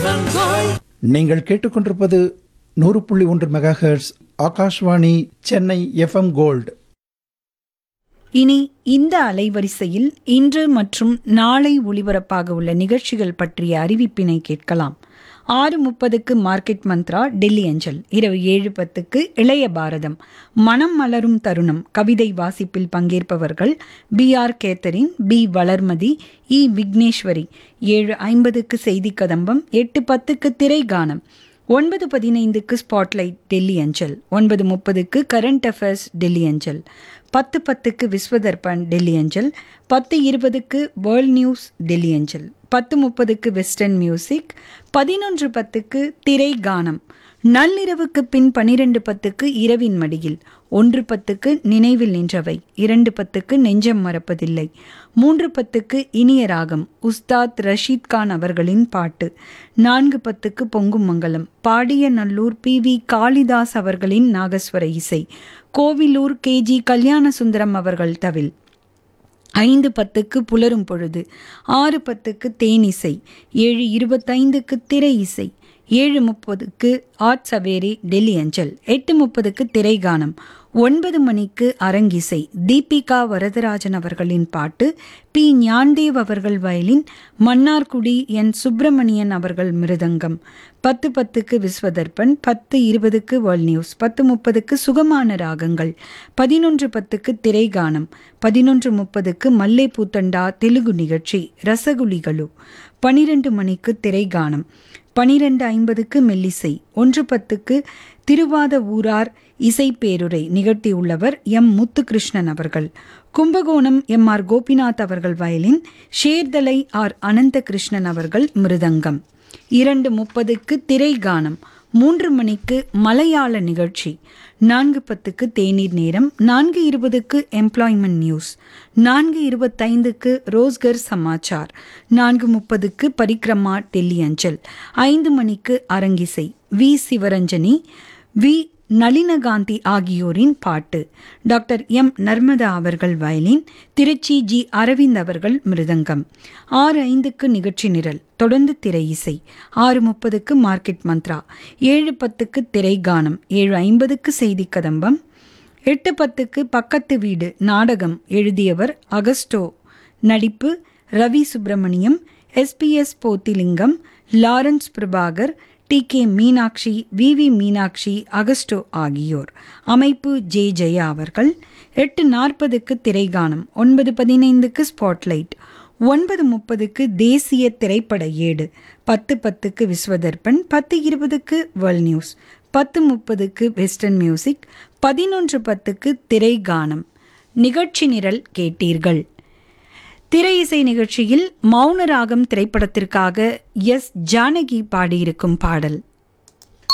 FM gold நீங்கள் கேட்டுக்கொண்டிருப்பது நூறு புள்ளி ஒன்று megahertz Akashvani Chennai FM gold இனி இந்த அலைவரிசையில் இன்று மற்றும் நாளை ஒளிபரப்பாக உள்ள நிகழ்ச்சிகள் பற்றிய அறிவிப்பினை கேட்கலாம் ஆறு முப்பதுக்கு மார்க்கெட் மந்த்ரா டெல்லி அஞ்சல் இரவு ஏழு பத்துக்கு இளைய பாரதம் மனம் மலரும் தருணம் கவிதை வாசிப்பில் பங்கேற்பவர்கள் P R Catherine P Valarmathi E Vigneswari ஏழு ஐம்பதுக்கு செய்தி கதம்பம் எட்டு பத்துக்கு திரை கானம் ஒன்பது பதினைந்துக்கு ஸ்பாட்லைட் டெல்லி அஞ்சல் ஒன்பது முப்பதுக்கு கரண்ட் அஃபேர்ஸ் டெல்லி அஞ்சல் பத்து பத்துக்கு விஸ்வதர்பன் டெல்லி அஞ்சல் பத்து இருபதுக்கு வேர்ல்ட் நியூஸ் டெல்லி அஞ்சல் பத்து முப்பதுக்கு வெஸ்டர்ன் மியூசிக் பதினொன்று பத்துக்கு திரை கானம் நள்ளிரவுக்கு பின் பனிரெண்டு பத்துக்கு இரவின் மடியில் ஒன்று பத்துக்கு நினைவில் நின்றவை இரண்டு பத்துக்கு நெஞ்சம் மறப்பதில்லை மூன்று பத்துக்கு இனிய ராகம் உஸ்தாத் ரஷீத் கான் அவர்களின் பாட்டு நான்கு பத்துக்கு பொங்கும் மங்கலம் பாடிய நல்லூர் பி வி காளிதாஸ் அவர்களின் நாகஸ்வர இசை கோவிலூர் கே ஜி கல்யாணசுந்தரம் அவர்கள் தவில் ஐந்து பத்துக்கு புலரும் பொழுது ஆறு பத்துக்கு தேனிசை ஏழு இருபத்தைந்துக்கு திரை இசை ஏழு முப்பதுக்கு ஆர்ட் சவேரி டெல்லி அஞ்சல் எட்டு முப்பதுக்கு திரைகானம் ஒன்பது மணிக்கு அரங்கிசை தீபிகா வரதராஜன் அவர்களின் பாட்டு பி ஞான்தேவ் அவர்கள் வயலின் மன்னார்குடி என் சுப்பிரமணியன் அவர்கள் மிருதங்கம் பத்து பத்துக்கு விஸ்வதர்பன் பத்து இருபதுக்கு வேர்ல்ட் நியூஸ் பத்து முப்பதுக்கு சுகமான ராகங்கள் பதினொன்று பத்துக்கு திரைகானம் பதினொன்று முப்பதுக்கு மல்லை பூத்தண்டா தெலுங்கு நிகழ்ச்சி ரசகுலிகளு பனிரெண்டு மணிக்கு திரைகானம் பனிரெண்டு ஐம்பதுக்கு மெல்லிசை ஒன்று பத்துக்கு திருவாத ஊரார் இசைப்பேருரை நிகழ்த்தியுள்ளவர் எம் முத்துகிருஷ்ணன் அவர்கள் கும்பகோணம் எம் ஆர் கோபிநாத் அவர்கள் வயலின் ஷேர்தலை ஆர் அனந்த கிருஷ்ணன் அவர்கள் மிருதங்கம் இரண்டு முப்பதுக்கு திரைகானம் மூன்று மணிக்கு மலையாள நிகழ்ச்சி நான்கு பத்துக்கு தேநீர் நேரம் நான்கு இருபதுக்கு எம்ப்ளாய்மெண்ட் நியூஸ் நான்கு இருபத்தைந்துக்கு ரோஸ்கர் சமாச்சார் நான்கு முப்பதுக்கு பரிக்ரமா டெல்லி அஞ்சல் ஐந்து மணிக்கு அரங்கிசை வி சிவரஞ்சனி வி நளினகாந்தி ஆகியோரின் பாட்டு டாக்டர் எம் நர்மதா அவர்கள் வயலின் திருச்சி ஜி அரவிந்த் அவர்கள் மிருதங்கம் ஆறு ஐந்துக்கு நிகழ்ச்சி நிரல் தொடர்ந்து திரை இசை ஆறு முப்பதுக்கு மார்க்கெட் மந்த்ரா ஏழு பத்துக்கு திரை கானம் ஏழு ஐம்பதுக்கு செய்தி கதம்பம் எட்டு பத்துக்கு பக்கத்து வீடு நாடகம் எழுதியவர் அகஸ்டோ நடிப்பு Ravi Subramaniam SPS Pothilingam Lawrence Prabhakar T K Meenakshi V V Meenakshi Augusto ஆகியோர் அமைப்பு ஜே ஜெயா அவர்கள் எட்டு நாற்பதுக்கு திரைகானம் ஒன்பது பதினைந்துக்கு ஸ்பாட்லைட் ஒன்பது முப்பதுக்கு தேசிய திரைப்பட ஏடு பத்து பத்துக்கு விஸ்வதர்பன் பத்து இருபதுக்கு வேர்ல்ட் நியூஸ் பத்து முப்பதுக்கு வெஸ்டர்ன் மியூசிக் பதினொன்று பத்துக்கு திரைகானம் நிகழ்ச்சி நிரல் கேட்டீர்கள் திரை இசை நிகழ்ச்சியில் மௌன ராகம் திரைப்படத்திற்காக எஸ் ஜானகி பாடியிருக்கும் பாடல்